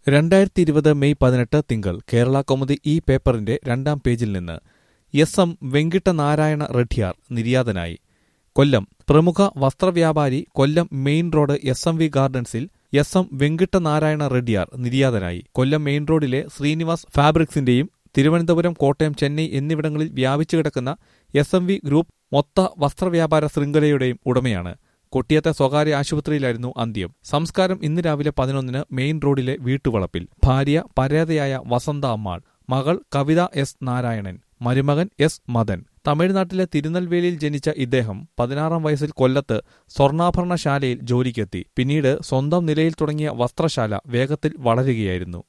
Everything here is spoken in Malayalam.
രണ്ടായിരത്തി ഇരുപത് മെയ് പതിനെട്ട് തിങ്കൾ കേരള കൗമുദി ഈ പേപ്പറിന്റെ രണ്ടാം പേജിൽ നിന്ന് എസ് എം വെങ്കിട്ട നാരായണ റെഡ്ഡിയാർ നിര്യാതനായി കൊല്ലം പ്രമുഖ വസ്ത്രവ്യാപാരി Kollam main road S M V ഗാർഡൻസിൽ എസ് എം വെങ്കിട്ട നാരായണ റെഡ്ഡിയാർ നിര്യാതനായി കൊല്ലം മെയിൻ റോഡിലെ ശ്രീനിവാസ് ഫാബ്രിക്സിന്റെയും തിരുവനന്തപുരം കോട്ടയം ചെന്നൈ എന്നിവിടങ്ങളിൽ വ്യാപിച്ചു കിടക്കുന്ന എസ് എം വി ഗ്രൂപ്പ് മൊത്ത വസ്ത്രവ്യാപാര ശൃംഖലയുടെയും ഉടമയാണ് കൊട്ടിയത്തെ സ്വകാര്യ ആശുപത്രിയിലായിരുന്നു അന്ത്യം സംസ്കാരം ഇന്ന് രാവിലെ പതിനൊന്നിന് മെയിൻ റോഡിലെ വീട്ടുവളപ്പിൽ ഭാര്യ പരേതയായ വസന്ത അമ്മാൾ മകൾ കവിത എസ് നാരായണൻ മരുമകൻ എസ് മദൻ തമിഴ്നാട്ടിലെ തിരുനെൽവേലിയിൽ ജനിച്ച ഇദ്ദേഹം പതിനാറാം വയസ്സിൽ കൊല്ലത്ത് സ്വർണ്ണാഭരണശാലയിൽ ജോലിക്കെത്തി പിന്നീട് സ്വന്തം നിലയിൽ തുടങ്ങിയ വസ്ത്രശാല വേഗത്തിൽ വളരുകയായിരുന്നു